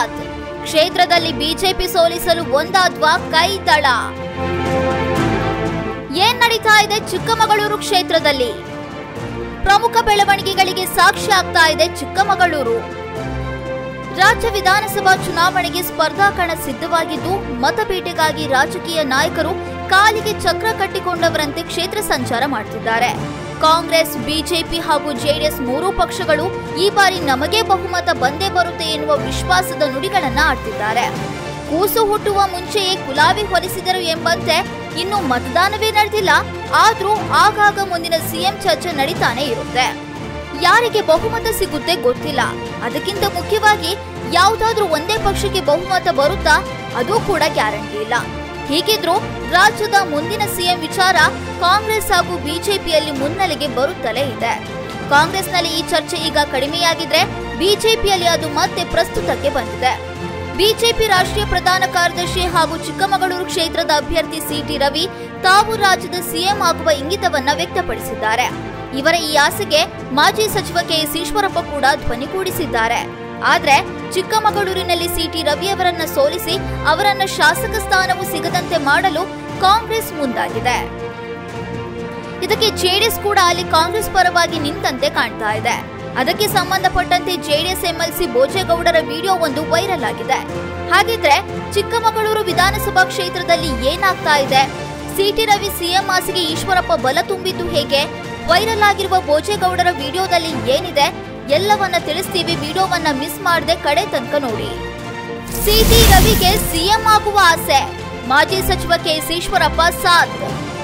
ಸಾಥ್ ಕ್ಷೇತ್ರದಲ್ಲಿ ಬಿಜೆಪಿ ಸೋಲಿಸಲು ಒಂದಾದ್ವಾ ಕೈ ದಳ ಏನ್ ನಡೀತಾ ಇದೆ ಚಿಕ್ಕಮಗಳೂರು ಕ್ಷೇತ್ರದಲ್ಲಿ ಪ್ರಮುಖ ಬೆಳವಣಿಗೆಗಳಿಗೆ ಸಾಕ್ಷಿ ಆಗ್ತಾ ಇದೆ ಚಿಕ್ಕಮಗಳೂರು ರಾಜ್ಯ ವಿಧಾನಸಭಾ ಚುನಾವಣೆಗೆ ಸ್ಪರ್ಧಾ ಕಣ ಸಿದ್ಧವಾಗಿದ್ದು ಮತಬೇಟೆಗಾಗಿ ರಾಜಕೀಯ ನಾಯಕರು ಕಾಲಿಗೆ ಚಕ್ರ ಕಟ್ಟಿಕೊಂಡವರಂತೆ ಕ್ಷೇತ್ರ ಸಂಚಾರ ಮಾಡುತ್ತಿದ್ದಾರೆ ಕಾಂಗ್ರೆಸ್ ಬಿಜೆಪಿ ಹಾಗೂ ಜೆಡಿಎಸ್ ಮೂರೂ ಪಕ್ಷಗಳು ಈ ಬಾರಿ ನಮಗೆ ಬಹುಮತ ಬಂದೇ ಬರುತ್ತೆ ಎನ್ನುವ ವಿಶ್ವಾಸದ ನುಡಿಗಳನ್ನ ಆಡ್ತಿದ್ದಾರೆ ಕೂಸು ಹುಟ್ಟುವ ಮುಂಚೆಯೇ ಕುಲಾವಿ ಹೊಲಿಸಿದರು ಎಂಬಂತೆ ಇನ್ನು ಮತದಾನವೇ ನಡೆದಿಲ್ಲ ಆದ್ರೂ ಆಗಾಗ ಮುಂದಿನ ಸಿಎಂ ಚರ್ಚೆ ನಡೀತಾನೆ ಇರುತ್ತೆ ಯಾರಿಗೆ ಬಹುಮತ ಸಿಗುತ್ತೆ ಗೊತ್ತಿಲ್ಲ ಅದಕ್ಕಿಂತ ಮುಖ್ಯವಾಗಿ ಯಾವುದಾದ್ರೂ ಒಂದೇ ಪಕ್ಷಕ್ಕೆ ಬಹುಮತ ಬರುತ್ತಾ ಅದು ಕೂಡ ಗ್ಯಾರಂಟಿ ಇಲ್ಲ ಹೀಗಿದ್ರೂ ರಾಜ್ಯದ ಮುಂದಿನ ಸಿಎಂ ವಿಚಾರ ಕಾಂಗ್ರೆಸ್ ಹಾಗೂ ಬಿಜೆಪಿಯಲ್ಲಿ ಮುನ್ನೆಲೆಗೆ ಬರುತ್ತಲೇ ಇದೆ ಕಾಂಗ್ರೆಸ್ನಲ್ಲಿ ಈ ಚರ್ಚೆ ಈಗ ಕಡಿಮೆಯಾಗಿದ್ರೆ ಬಿಜೆಪಿಯಲ್ಲಿ ಅದು ಮತ್ತೆ ಪ್ರಸ್ತುತಕ್ಕೆ ಬಂದಿದೆ ಬಿಜೆಪಿ ರಾಷ್ಟ್ರೀಯ ಪ್ರಧಾನ ಕಾರ್ಯದರ್ಶಿ ಹಾಗೂ ಚಿಕ್ಕಮಗಳೂರು ಕ್ಷೇತ್ರದ ಅಭ್ಯರ್ಥಿ ಸಿಟಿ ರವಿ ತಾವು ರಾಜ್ಯದ ಸಿಎಂ ಆಗುವ ಇಂಗಿತವನ್ನ ವ್ಯಕ್ತಪಡಿಸಿದ್ದಾರೆ ಇವರ ಈ ಆಸೆಗೆ ಮಾಜಿ ಸಚಿವ ಕೆಎಸ್ ಈಶ್ವರಪ್ಪ ಕೂಡ ಧ್ವನಿಗೂಡಿಸಿದ್ದಾರೆ ಆದ್ರೆ ಚಿಕ್ಕಮಗಳೂರಿನಲ್ಲಿ ಸಿಟಿ ರವಿಯವರನ್ನ ಸೋಲಿಸಿ ಅವರನ್ನ ಶಾಸಕ ಸ್ಥಾನವೂ ಸಿಗದಂತೆ ಮಾಡಲು ಕಾಂಗ್ರೆಸ್ ಮುಂದಾಗಿದೆ ಇದಕ್ಕೆ ಜೆಡಿಎಸ್ ಕೂಡ ಅಲ್ಲಿ ಕಾಂಗ್ರೆಸ್ ಪರವಾಗಿ ನಿಂತಂತೆ ಕಾಣ್ತಾ ಇದೆ ಅದಕ್ಕೆ ಸಂಬಂಧಪಟ್ಟಂತೆ ಜೆಡಿಎಸ್ ಎಂಎಲ್ಸಿ ಭೋಜೇಗೌಡರ ವಿಡಿಯೋ ಒಂದು ವೈರಲ್ ಆಗಿದೆ ಹಾಗಿದ್ರೆ ಚಿಕ್ಕಮಗಳೂರು ವಿಧಾನಸಭಾ ಕ್ಷೇತ್ರದಲ್ಲಿ ಏನಾಗ್ತಾ ಇದೆ ಸಿಟಿ ರವಿ ಸಿಎಂ ಆಸೆಗೆ ಈಶ್ವರಪ್ಪ ಬಲ ತುಂಬಿದ್ದು ಹೇಗೆ ವೈರಲ್ ಆಗಿರುವ ಭೋಜೇಗೌಡರ ವಿಡಿಯೋದಲ್ಲಿ ಏನಿದೆ ಎಲ್ಲವನ್ನ ತಿಳಿಸ್ತೀವಿ ವಿಡಿಯೋವನ್ನ ಮಿಸ್ ಮಾಡದೆ ಕಡೆ ತನಕ ನೋಡಿ ಸಿಟಿ ರವಿಗೆ ಸಿಎಂ ಆಗುವ ಆಸೆ ಮಾಜಿ ಸಚಿವ ಕೆಎಸ್ ಈಶ್ವರಪ್ಪ ಸಾಥ್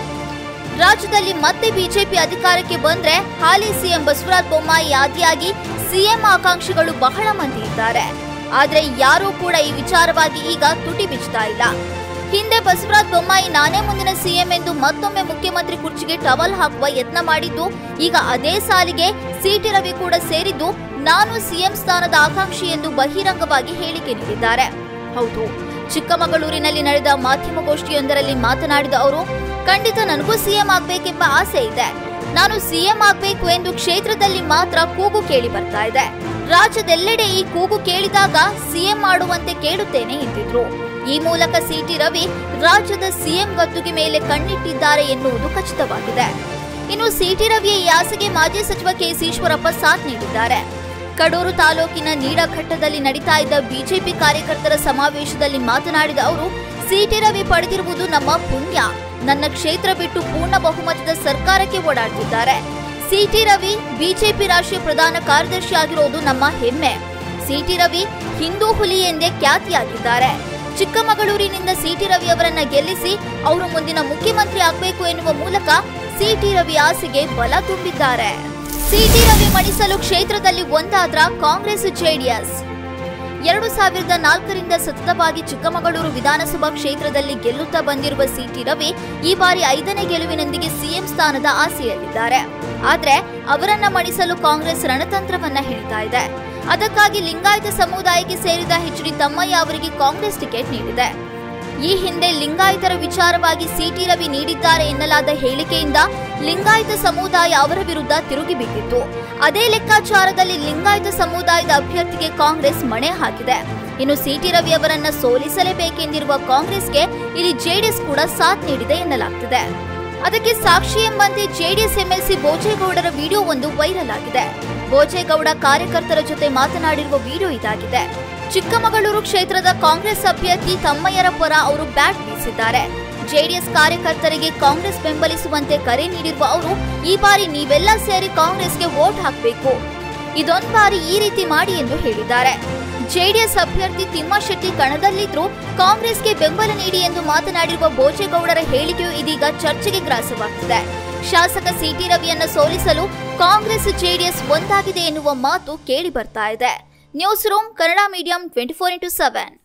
ರಾಜ್ಯದಲ್ಲಿ ಮತ್ತೆ ಬಿಜೆಪಿ ಅಧಿಕಾರಕ್ಕೆ ಬಂದ್ರೆ ಹಾಲಿ ಸಿಎಂ ಬಸವರಾಜ ಬೊಮ್ಮಾಯಿ ಆದಿಯಾಗಿ ಸಿಎಂ ಆಕಾಂಕ್ಷಿಗಳು ಬಹಳ ಮಂದಿ ಇದ್ದಾರೆ ಆದ್ರೆ ಯಾರೂ ಕೂಡ ಈ ವಿಚಾರವಾಗಿ ಈಗ ತುಟಿ ಬಿಚ್ಚುತ್ತಾ ಇಲ್ಲ ಹಿಂದೆ ಬಸವರಾಜ ಬೊಮ್ಮಾಯಿ ನಾನೇ ಮುಂದಿನ ಸಿಎಂ ಎಂದು ಮತ್ತೊಮ್ಮೆ ಮುಖ್ಯಮಂತ್ರಿ ಕುರ್ಚಿಗೆ ಟವಲ್ ಹಾಕುವ ಯತ್ನ ಮಾಡಿದ್ದು ಈಗ ಅದೇ ಸಾಲಿಗೆ ಸಿಟಿ ರವಿ ಕೂಡ ಸೇರಿದ್ದು ನಾನು ಸಿಎಂ ಸ್ಥಾನದ ಆಕಾಂಕ್ಷಿ ಎಂದು ಬಹಿರಂಗವಾಗಿ ಹೇಳಿಕೆ ನೀಡಿದ್ದಾರೆ ಹೌದು ಚಿಕ್ಕಮಗಳೂರಿನಲ್ಲಿ ನಡೆದ ಮಾಧ್ಯಮಗೋಷ್ಠಿಯೊಂದರಲ್ಲಿ ಮಾತನಾಡಿದ ಅವರು ಖಂಡಿತ ನನಗೂ ಸಿಎಂ ಆಗ್ಬೇಕೆಂಬ ಆಸೆ ಇದೆ ನಾನು ಸಿಎಂ ಆಗ್ಬೇಕು ಎಂದು ಕ್ಷೇತ್ರದಲ್ಲಿ ಮಾತ್ರ ಕೂಗು ಕೇಳಿ ಬರ್ತಾ ಇದೆ ರಾಜ್ಯದೆಲ್ಲೆಡೆ ಈ ಕೂಗು ಕೇಳಿದಾಗ ಸಿಎಂ ಮಾಡುವಂತೆ ಕೇಳುತ್ತೇನೆ ಎಂದಿದ್ರು ಈ ಮೂಲಕ ಸಿಟಿ ರವಿ ರಾಜ್ಯದ ಸಿಎಂ ಗದ್ದುಗೆ ಮೇಲೆ ಕಣ್ಣಿಟ್ಟಿದ್ದಾರೆ ಎನ್ನುವುದು ಖಚಿತವಾಗಿದೆ ಇನ್ನು ಸಿಟಿ ರವಿಯ ಈ ಆಸೆಗೆ ಮಾಜಿ ಸಚಿವ ಕೆಎಸ್ ಈಶ್ವರಪ್ಪ ಸಾಥ್ ನೀಡಿದ್ದಾರೆ ಕಡೂರು ತಾಲೂಕಿನ ನೀಡಘಟ್ಟದಲ್ಲಿ ನಡೀತಾ ಇದ್ದ ಬಿಜೆಪಿ ಕಾರ್ಯಕರ್ತರ ಸಮಾವೇಶದಲ್ಲಿ ಮಾತನಾಡಿದ ಅವರು ಸಿಟಿ ರವಿ ಪಡೆದಿರುವುದು ನಮ್ಮ ಪುಣ್ಯ ನನ್ನ ಕ್ಷೇತ್ರ ಬಿಟ್ಟು ಪೂರ್ಣ ಬಹುಮತದ ಸರ್ಕಾರಕ್ಕೆ ಓಡಾಡ್ತಿದ್ದಾರೆ ಸಿಟಿ ರವಿ ಬಿಜೆಪಿ ರಾಷ್ಟ್ರೀಯ ಪ್ರಧಾನ ಕಾರ್ಯದರ್ಶಿ ಆಗಿರೋದು ನಮ್ಮ ಹೆಮ್ಮೆ ಸಿಟಿ ರವಿ ಹಿಂದೂ ಹುಲಿ ಎಂದೇ ಖ್ಯಾತಿಯಾಗಿದ್ದಾರೆ ಚಿಕ್ಕಮಗಳೂರಿನಿಂದ ಸಿಟಿ ರವಿ ಅವರನ್ನ ಗೆಲ್ಲಿಸಿ ಅವರು ಮುಂದಿನ ಮುಖ್ಯಮಂತ್ರಿ ಆಗಬೇಕು ಎನ್ನುವ ಮೂಲಕ ಸಿಟಿ ರವಿ ಆಸೆಗೆ ಬಲ ತುಂಬಿದ್ದಾರೆ ಸಿಟಿ ರವಿ ಮಣಿಸಲು ಕ್ಷೇತ್ರದಲ್ಲಿ ಒಂದಾದ್ರ ಕಾಂಗ್ರೆಸ್ ಜೆಡಿಎಸ್ ಎರಡು ಸಾವಿರದ ನಾಲ್ಕರಿಂದ ಸತತವಾಗಿ ಚಿಕ್ಕಮಗಳೂರು ವಿಧಾನಸಭಾ ಕ್ಷೇತ್ರದಲ್ಲಿ ಗೆಲ್ಲುತ್ತಾ ಬಂದಿರುವ ಸಿಟಿ ರವಿ ಈ ಬಾರಿ ಐದನೇ ಗೆಲುವಿನೊಂದಿಗೆ ಸಿಎಂ ಸ್ಥಾನದ ಆಸೆಯಲ್ಲಿದ್ದಾರೆ ಆದ್ರೆ ಅವರನ್ನ ಮಣಿಸಲು ಕಾಂಗ್ರೆಸ್ ರಣತಂತ್ರವನ್ನ ಹೆಣಿತಾ ಇದೆ ಅದಕ್ಕಾಗಿ ಲಿಂಗಾಯತ ಸಮುದಾಯಕ್ಕೆ ಸೇರಿದ ಎಚ್ ಡಿ ತಮ್ಮಯ್ಯ ಅವರಿಗೆ ಕಾಂಗ್ರೆಸ್ ಟಿಕೆಟ್ ನೀಡಿದೆ ಈ ಹಿಂದೆ ಲಿಂಗಾಯತರ ವಿಚಾರವಾಗಿ ಸಿಟಿ ರವಿ ನೀಡಿದ್ದಾರೆ ಎನ್ನಲಾದ ಹೇಳಿಕೆಯಿಂದ ಲಿಂಗಾಯತ ಸಮುದಾಯ ಅವರ ವಿರುದ್ಧ ತಿರುಗಿ ಬಿದ್ದಿತ್ತು ಅದೇ ಲೆಕ್ಕಾಚಾರದಲ್ಲಿ ಲಿಂಗಾಯತ ಸಮುದಾಯದ ಅಭ್ಯರ್ಥಿಗೆ ಕಾಂಗ್ರೆಸ್ ಮಣೆ ಹಾಕಿದೆ ಇನ್ನು ಸಿಟಿ ರವಿ ಅವರನ್ನ ಸೋಲಿಸಲೇಬೇಕೆಂದಿರುವ ಕಾಂಗ್ರೆಸ್ಗೆ ಇಲ್ಲಿ ಜೆಡಿಎಸ್ ಕೂಡ ಸಾಥ್ ನೀಡಿದೆ ಎನ್ನಲಾಗ್ತಿದೆ ಅದಕ್ಕೆ ಸಾಕ್ಷಿ ಎಂಬಂತೆ ಜೆಡಿಎಸ್ ಎಂಎಲ್ಸಿ ಬೋಜೇಗೌಡರ ವಿಡಿಯೋ ಒಂದು ವೈರಲ್ ಆಗಿದೆ ಬೋಜೇಗೌಡ ಕಾರ್ಯಕರ್ತರ ಜೊತೆ ಮಾತನಾಡಿರುವ ವಿಡಿಯೋ ಇದಾಗಿದೆ ಚಿಕ್ಕಮಗಳೂರು ಕ್ಷೇತ್ರದ ಕಾಂಗ್ರೆಸ್ ಅಭ್ಯರ್ಥಿ ತಮ್ಮಯ್ಯರ ಪರ ಅವರು ಬ್ಯಾಟ್ ಬೀಸಿದ್ದಾರೆ ಜೆಡಿಎಸ್ ಕಾರ್ಯಕರ್ತರಿಗೆ ಕಾಂಗ್ರೆಸ್ ಬೆಂಬಲಿಸುವಂತೆ ಕರೆ ನೀಡಿರುವ ಅವರು ಈ ಬಾರಿ ನೀವೆಲ್ಲ ಸೇರಿ ಕಾಂಗ್ರೆಸ್ಗೆ ವೋಟ್ ಹಾಕಬೇಕು ಇದೊಂದ್ ಬಾರಿ ಈ ರೀತಿ ಮಾಡಿ ಎಂದು ಹೇಳಿದ್ದಾರೆ ಜೆಡಿಎಸ್ ಅಭ್ಯರ್ಥಿ ತಿಮ್ಮಶೆಟ್ಟಿ ಕಣದಲ್ಲಿದ್ರೂ ಕಾಂಗ್ರೆಸ್ಗೆ ಬೆಂಬಲ ನೀಡಿ ಎಂದು ಮಾತನಾಡಿರುವ ಬೋಜೇಗೌಡರ ಹೇಳಿಕೆಯು ಇದೀಗ ಚರ್ಚೆಗೆ ಗ್ರಾಸವಾಗ್ತಿದೆ ಶಾಸಕ ಸಿಟಿ ರವಿಯನ್ನ ಸೋಲಿಸಲು ಕಾಂಗ್ರೆಸ್ ಜೆಡಿಎಸ್ ಒಂದಾಗಿದೆ ಎನ್ನುವ ಮಾತು ಕೇಳಿ ಬರ್ತಾ ಇದೆ news room Kannada medium twenty four into seven